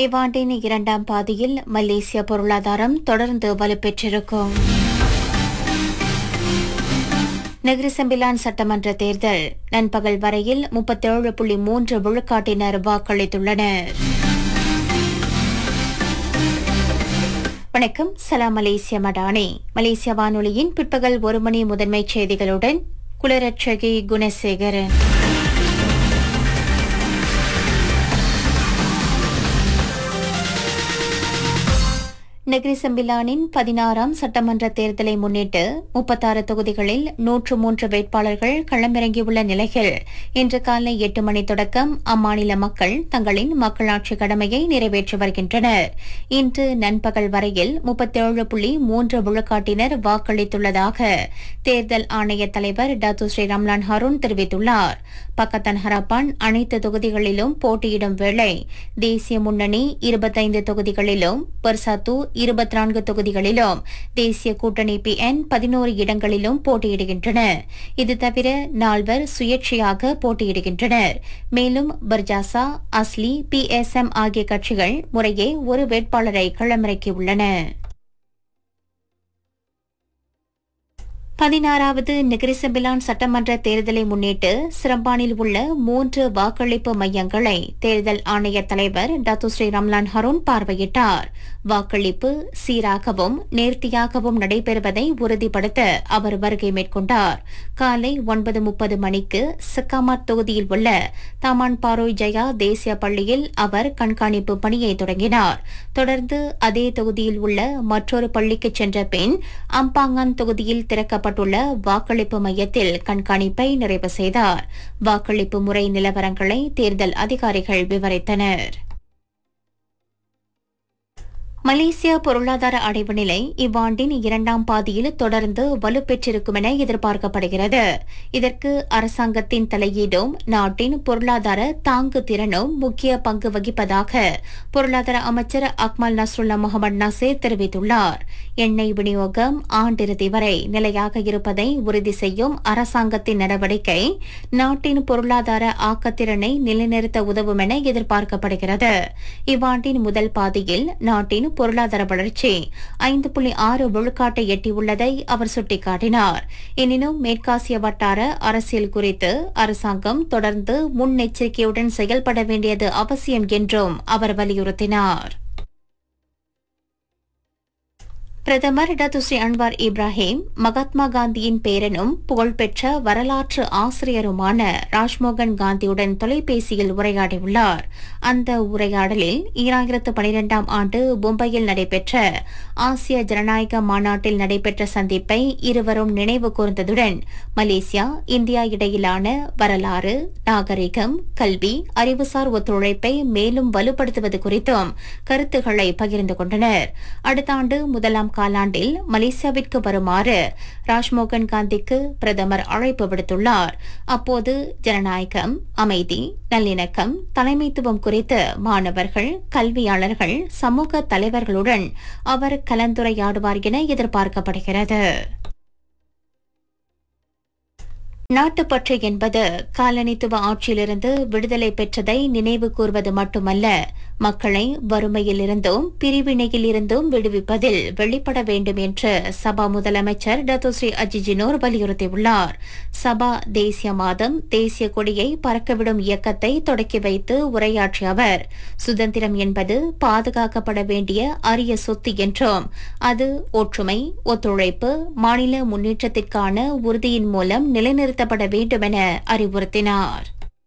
இவ்வாண்டின் இரண்டாம் பாதியில் மலேசிய பொருளாதாரம் தொடர்ந்து வலுப்பெற்றிருக்கும் நெகிரிசம்பிலான் சட்டமன்ற தேர்தல் நண்பகல் வரையில் முப்பத்தேழு புள்ளி மூன்று விழுக்காட்டினர் வாக்களித்துள்ளனர் வணக்கம் சலாம் மலேசிய மடானி மலேசிய வானொலியின் பிற்பகல் ஒரு மணி முதன்மைச் செய்திகளுடன் குலரட்சகி குணசேகரன் நெகிரி செம்பிலானின் பதினாறாம் சட்டமன்ற தேர்தலை முன்னிட்டு முப்பத்தாறு தொகுதிகளில் நூற்று மூன்று வேட்பாளர்கள் களமிறங்கியுள்ள நிலையில் இன்று காலை எட்டு மணி தொடக்கம் அம்மாநில மக்கள் தங்களின் மக்களாட்சி கடமையை நிறைவேற்றி வருகின்றனர் இன்று நண்பகல் வரையில் முப்பத்தேழு புள்ளி மூன்று விழுக்காட்டினர் வாக்களித்துள்ளதாக தேர்தல் ஆணைய தலைவர் டாத்து ஸ்ரீ ரம்லான் ஹருண் தெரிவித்துள்ளார் பக்கத்தன் ஹராப்பான் அனைத்து தொகுதிகளிலும் போட்டியிடும் வேளை தேசிய முன்னணி இருபத்தைந்து தொகுதிகளிலும் பர்சாத்து இருபத்தி நான்கு தொகுதிகளிலும் தேசிய கூட்டணி பி என் பதினோரு இடங்களிலும் போட்டியிடுகின்றன இது தவிர நால்வர் சுயேட்சையாக போட்டியிடுகின்றனர் மேலும் Berjasa Asli P S M ஆகிய கட்சிகள் முறையே ஒரு வேட்பாளரை களமிறக்கியுள்ளன பதினாறாவது நெகிரிசபிலான் சட்டமன்ற தேர்தலை முன்னிட்டு சிரம்பானில் உள்ள மூன்று வாக்களிப்பு மையங்களை தேர்தல் ஆணைய தலைவர் டாத்து ஸ்ரீ ரம்லான் ஹருண் பார்வையிட்டார் வாக்களிப்பு சீராகவும் நேர்த்தியாகவும் நடைபெறுவதை உறுதிப்படுத்த அவர் வருகை மேற்கொண்டார் காலை ஒன்பது முப்பது மணிக்கு சிக்காமாட் தொகுதியில் உள்ள தமான் பாரோய் ஜயா தேசிய பள்ளியில் அவர் கண்காணிப்பு பணியை தொடங்கினார் தொடர்ந்து அதே தொகுதியில் உள்ள மற்றொரு பள்ளிக்கு சென்ற பின் அம்பாங்கான் தொகுதியில் திறக்கப்பட்ட செய்யப்பட்டுள்ள வாக்களிப்பு மையத்தில் கண்காணிப்பை நிறைவு செய்தார் வாக்களிப்பு முறை நிலவரங்களை தேர்தல் அதிகாரிகள் விவரித்தனர் மலேசிய பொருளாதார அடைவு நிலை இவ்வாண்டின் இரண்டாம் பாதியில் தொடர்ந்து வலுப்பெற்றிருக்கும் என எதிர்பார்க்கப்படுகிறது இதற்கு அரசாங்கத்தின் தலையீடும் நாட்டின் பொருளாதார தாங்கு திறனும் முக்கிய பங்கு வகிப்பதாக பொருளாதார அமைச்சர் அக்மல் நஸ்ருல்லா முகமது நசீர் தெரிவித்துள்ளார் எண்ணெய் விநியோகம் ஆண்டிறுதி வரை நிலையாக இருப்பதை உறுதி செய்யும் அரசாங்கத்தின் நடவடிக்கை நாட்டின் பொருளாதார ஆக்கத்திறனை நிலைநிறுத்த உதவும் என எதிர்பார்க்கப்படுகிறது இவ்வாண்டின் முதல் பாதியில் நாட்டின் பொருளாதார வளர்ச்சி ஐந்து புள்ளி ஆறு விழுக்காட்டை எட்டியுள்ளதை அவர் சுட்டிக்காட்டினார் எனினும் மேற்காசிய வட்டார அரசியல் குறித்து அரசாங்கம் தொடர்ந்து முன்னெச்சரிக்கையுடன் செயல்பட வேண்டியது அவசியம் என்றும் அவர் வலியுறுத்தினார் பிரதமர் டத்துஸ்ரீ அன்வார் இப்ராஹிம் மகாத்மா காந்தியின் பேரனும் புகழ்பெற்ற வரலாற்று ஆசிரியருமான ராஜ்மோகன் காந்தியுடன் தொலைபேசியில் உரையாடியுள்ளார் அந்த உரையாடலில் ஈராயிரத்து பனிரெண்டாம் ஆண்டு மும்பையில் நடைபெற்ற ஆசிய ஜனநாயக மாநாட்டில் நடைபெற்ற சந்திப்பை இருவரும் நினைவு கூர்ந்ததுடன் மலேசியா இந்தியா இடையிலான வரலாறு நாகரிகம் கல்வி அறிவுசார் ஒத்துழைப்பை மேலும் வலுப்படுத்துவது குறித்தும் கருத்துக்களை பகிர்ந்து கொண்டனர் அடுத்த ஆண்டு முதலாம் காலாண்டில் மலேசியாவிற்கு வருமாறு ராஜ்மோகன் காந்திக்கு பிரதமர் அழைப்பு விடுத்துள்ளார் அப்போது ஜனநாயகம் அமைதி நல்லிணக்கம் தலைமைத்துவம் குறித்து மாணவர்கள் கல்வியாளர்கள் சமூக தலைவர்களுடன் அவர் கலந்துரையாடுவார் என எதிர்பார்க்கப்படுகிறது நாட்டுப்பற்று என்பது காலனித்துவ ஆட்சியிலிருந்து விடுதலை பெற்றதை நினைவு கூர்வது மட்டுமல்ல மக்களை வறுமையிலிருந்தும் பிரிவினையில் இருந்தும் விடுவிப்பதில் வெளிப்பட வேண்டும் என்று சபா முதலமைச்சர் டத்தோஸ்ரீ அஜிஜினோர் வலியுறுத்தியுள்ளார் சபா தேசிய மாதம் தேசிய கொடியை பறக்கவிடும் இயக்கத்தை தொடக்கி வைத்து உரையாற்றிய அவர் சுதந்திரம் என்பது பாதுகாக்கப்பட வேண்டிய அரிய சொத்து என்றும் அது ஒற்றுமை ஒத்துழைப்பு மாநில முன்னேற்றத்திற்கான உறுதியின் மூலம் நிலைநிறுத்தப்பட வேண்டும் என அறிவுறுத்தினார்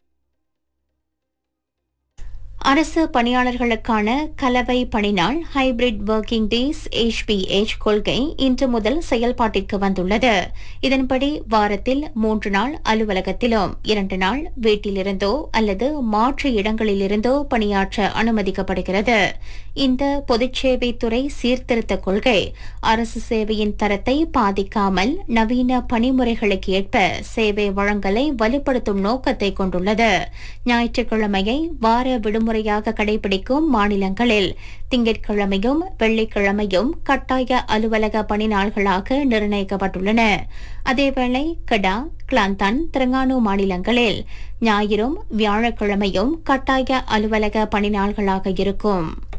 அரசு பணியாளர்களுக்கான கலவை பணிநாள் ஹைபிரிட் ஒர்க்கிங் டேஸ் HPH கொள்கை இன்று முதல் செயல்பாட்டிற்கு வந்துள்ளது இதன்படி வாரத்தில் மூன்று நாள் அலுவலகத்திலும் இரண்டு நாள் வீட்டிலிருந்தோ அல்லது மாற்று இடங்களிலிருந்தோ பணியாற்ற அனுமதிக்கப்படுகிறது இந்த பொதுச் சேவைத்துறை சீர்திருத்த கொள்கை அரசு சேவையின் தரத்தை பாதிக்காமல் நவீன பணிமுறைகளுக்கு ஏற்ப சேவை வழங்கலை வலுப்படுத்தும் நோக்கத்தை கொண்டுள்ளது ஞாயிற்றுக்கிழமையை வார விடுமுறையாக கடைபிடிக்கும் மாநிலங்களில் திங்கட்கிழமையும் வெள்ளிக்கிழமையும் கட்டாய அலுவலக பணி நாள்களாக நிர்ணயிக்கப்பட்டுள்ளன அதேவேளை கடா கிளாந்தான் திரங்கானு மாநிலங்களில் ஞாயிறும் வியாழக்கிழமையும் கட்டாய அலுவலக பணி நாள்களாக இருக்கும்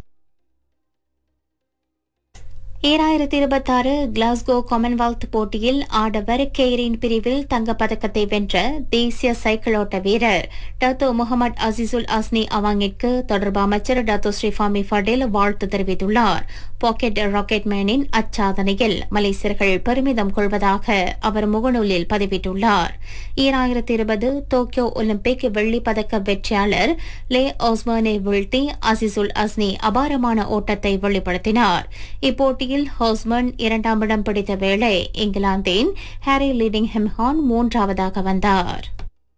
ஈராயிரத்தி இருபத்தாறு கிளாஸ்கோ காமன்வெல்த் போட்டியில் ஆடவர் கெய்ரின் பிரிவில் தங்கப்பதக்கத்தை வென்ற தேசிய சைக்கிள் ஓட்ட வீரர் டத்தோ முகமது அசிசுல் அஸ்னி அவாங்கிற்கு தொடர்பு அமைச்சர் டத்தோ ஸ்ரீஃபாமி ஃபடேல் வாழ்த்து தெரிவித்துள்ளார் பாக்கெட் ராக்கெட் மேனின் அச்சாதனையில் மலேசியர்கள் பெருமிதம் கொள்வதாக அவர் முகநூலில் பதிவிட்டுள்ளார் ஈராயிரத்தி இருபது டோக்கியோ ஒலிம்பிக் வெள்ளிப் பதக்க வெற்றியாளர் லே ஓஸ்மானை வீழ்த்தி அசிசுல் அஸ்னி அபாரமான ஓட்டத்தை வெளிப்படுத்தினார் இப்போட்டியில் ஹோஸ்மன் இரண்டாம் இடம் பிடித்த வேளை இங்கிலாந்தின் ஹாரி லீடிங் ஹெம்ஹான் மூன்றாவதாக வந்தார்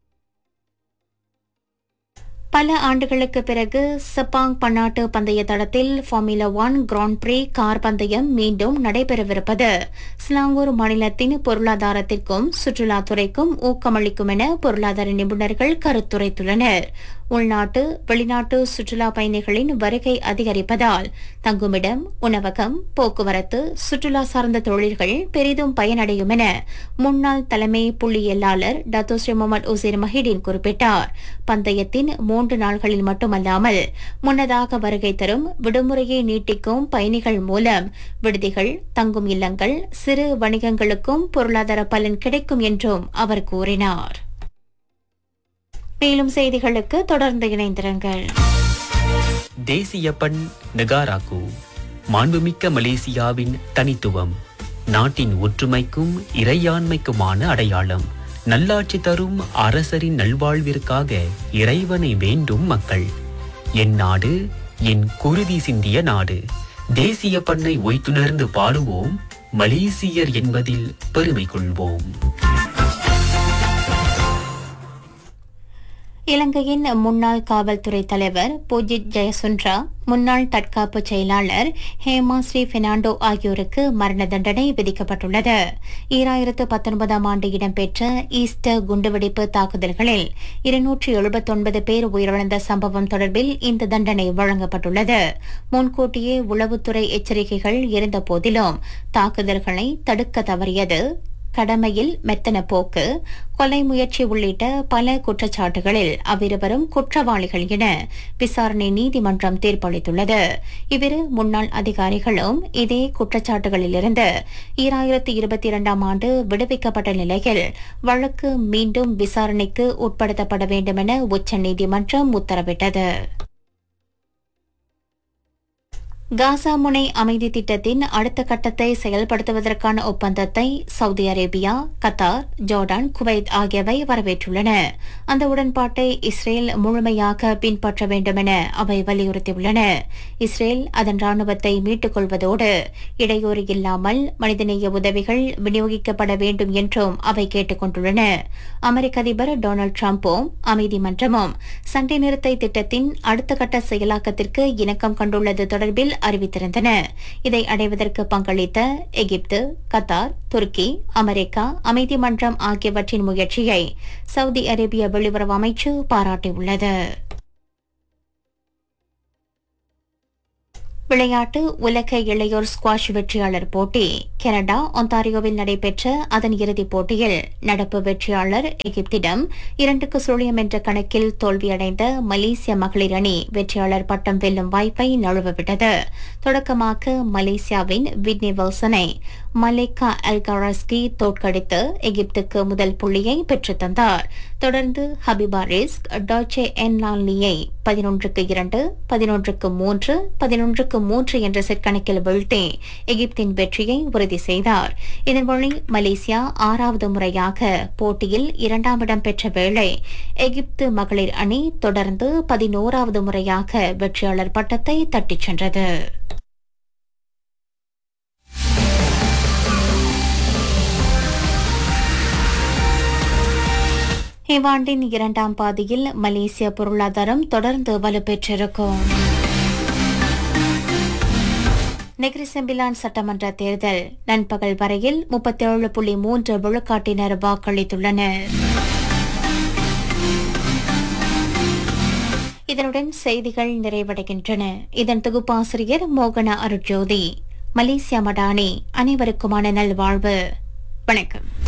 பல ஆண்டுகளுக்கு பிறகு சப்பாங் பன்னாட்டு பந்தய தடத்தில் formula one grand prix car பந்தயம் மீண்டும் நடைபெறவிருப்பது சிலாங்கூர் மாநிலத்தின் பொருளாதாரத்திற்கும் சுற்றுலாத்துறைக்கும் ஊக்கமளிக்கும் என பொருளாதார நிபுணர்கள் கருத்துரைத்துள்ளனர் உள்நாட்டு வெளிநாட்டு சுற்றுலா பயணிகளின் வருகை அதிகரிப்பதால் தங்குமிடம் உணவகம் போக்குவரத்து சுற்றுலா சார்ந்த தொழில்கள் பெரிதும் பயனடையும் என முன்னாள் தலைமை புள்ளியியலாளர் Dato Sri Mohamed Uzir Mahidin குறிப்பிட்டார் பந்தயத்தின் மூன்று நாள்களில் மட்டுமல்லாமல் முன்னதாக வருகை தரும் விடுமுறையை நீட்டிக்கும் பயணிகள் மூலம் விடுதிகள் தங்கும் இல்லங்கள் சிறு வணிகங்களுக்கும் பொருளாதார பலன் கிடைக்கும் என்றும் அவர் கூறினார் மேலும் செய்திகளுக்கு தொடர்ந்து இணைந்திருங்கள் தேசிய பண் நெகாராக்கு மாண்புமிக்க மலேசியாவின் தனித்துவம் நாட்டின் ஒற்றுமைக்கும் இறையாண்மைக்குமான அடையாளம் நல்லாட்சி தரும் அரசரின் நல்வாழ்விற்காக இறைவனை வேண்டும் மக்கள் என் நாடு என் குருதி சிந்திய நாடு தேசிய பண்ணை ஒய்த்துணர்ந்து பாடுவோம் மலேசியர் என்பதில் பெருமை கொள்வோம் இலங்கையின் முன்னாள் காவல்துறை தலைவர் பூஜித் ஜெயசுண்ட்ரா முன்னாள் தற்காப்பு செயலாளர் ஹேமா ஸ்ரீ பெர்னாண்டோ ஆகியோருக்கு மரண தண்டனை விதிக்கப்பட்டுள்ளது ஈராயிரத்து பத்தொன்பதாம் ஆண்டு இடம்பெற்ற ஈஸ்டர் குண்டுவெடிப்பு தாக்குதல்களில் இருநூற்றி எழுபத்தொன்பது பேர் உயிரிழந்த சம்பவம் தொடர்பில் இந்த தண்டனை வழங்கப்பட்டுள்ளது முன்கூட்டியே உளவுத்துறை எச்சரிக்கைகள் இருந்த போதிலும் தாக்குதல்களை தடுக்க தவறியது கடமையில் மெத்தன போக்கு கொலை முயற்சி உள்ளிட்ட பல குற்றச்சாட்டுகளில் அவ்விருவரும் குற்றவாளிகள் என விசாரணை நீதிமன்றம் தீர்ப்பளித்துள்ளது இவ்விரு முன்னாள் அதிகாரிகளும் இதே குற்றச்சாட்டுகளிலிருந்து ஈராயிரத்தி இருபத்தி இரண்டாம் ஆண்டு விடுவிக்கப்பட்ட நிலையில் வழக்கு மீண்டும் விசாரணைக்கு உட்படுத்தப்பட வேண்டும் என உச்சநீதிமன்றம் உத்தரவிட்டது காசா முனை அமைதி திட்டத்தின் அடுத்த கட்டத்தை செயல்படுத்துவதற்கான ஒப்பந்தத்தை Saudi Arabia Qatar Jordan Kuwait ஆகியவை வரவேற்றுள்ளன அந்த உடன்பாட்டை இஸ்ரேல் முழுமையாக பின்பற்ற வேண்டும் என அவை வலியுறுத்தியுள்ளன இஸ்ரேல் அதன் ராணுவத்தை மீட்டுக் கொள்வதோடு இடையூறு இல்லாமல் மனிதநேய உதவிகள் விநியோகிக்கப்பட வேண்டும் என்றும் அவை கேட்டுக் கொண்டுள்ளன அமெரிக்க அதிபர் டொனால்டு டிரம்பும் அமைதி மன்றமும் சண்டை நிறுத்தை திட்டத்தின் அடுத்த கட்ட செயலாக்கத்திற்கு இணக்கம் கண்டுள்ளது தொடர்பில் அறிவித்திருந்தன இதை அடைவதற்கு பங்களித்த எகிப்து கத்தார் துருக்கி அமெரிக்கா அமைதி மன்றம் ஆகியவற்றின் முயற்சியை சவுதி அரேபிய வெளியுறவு அமைச்சு பாராட்டியுள்ளது விளையாட்டு உலக இளையோர் ஸ்குவாஷ் வெற்றியாளர் போட்டி கனடா ஒன்டாரியோவில் நடைபெற்ற அதன் இறுதிப் போட்டியில் நடப்பு வெற்றியாளர் எகிப்திடம் இரண்டுக்கு சுழியம் என்ற கணக்கில் தோல்வியடைந்த மலேசிய மகளிர் அணி வெற்றியாளர் பட்டம் வெல்லும் வாய்ப்பை நழுவவிட்டது தொடக்கமாக மலேசியாவின் விட்னி வில்சனை மலேக்கா அல்காரஸ்கி தோற்கடித்து எகிப்துக்கு முதல் புள்ளியை பெற்றுத் தந்தார் தொடர்ந்து ஹபிபா ரிஸ்க் டாச்சே என் லான்லியை பதினொன்றுக்கு இரண்டு பதினொன்றுக்கு மூன்று பதினொன்றுக்கு மூன்று என்ற செட் கணக்கில் வீழ்த்தி எகிப்தின் வெற்றியை உறுதி செய்தார் இதன் வழி மலேசியா ஆறாவது முறையாக போட்டியில் இரண்டாம் இடம் பெற்ற வேளை எகிப்து மகளிர் அணி தொடர்ந்து பதினோராவது முறையாக வெற்றியாளர் பட்டத்தை தட்டிச் சென்றது இவ்வாண்டின் இரண்டாம் பாதியில் மலேசிய பொருளாதாரம் தொடர்ந்து வலுப்பெற்றிருக்கும் நெக்ரிசெம்பிலான் சட்டமன்ற தேர்தல் நண்பகல் வரையில் முப்பத்தேழு புள்ளி மூன்று விழுக்காட்டினர் வாக்களித்துள்ளனர் இதனுடன் செய்திகள் நிறைவடைகின்றன இதன் தொகுப்பாசிரியர் மோகன அருட்ஜோதி மலேசியா மடானி அனைவருக்குமான நல்வாழ்வு வணக்கம்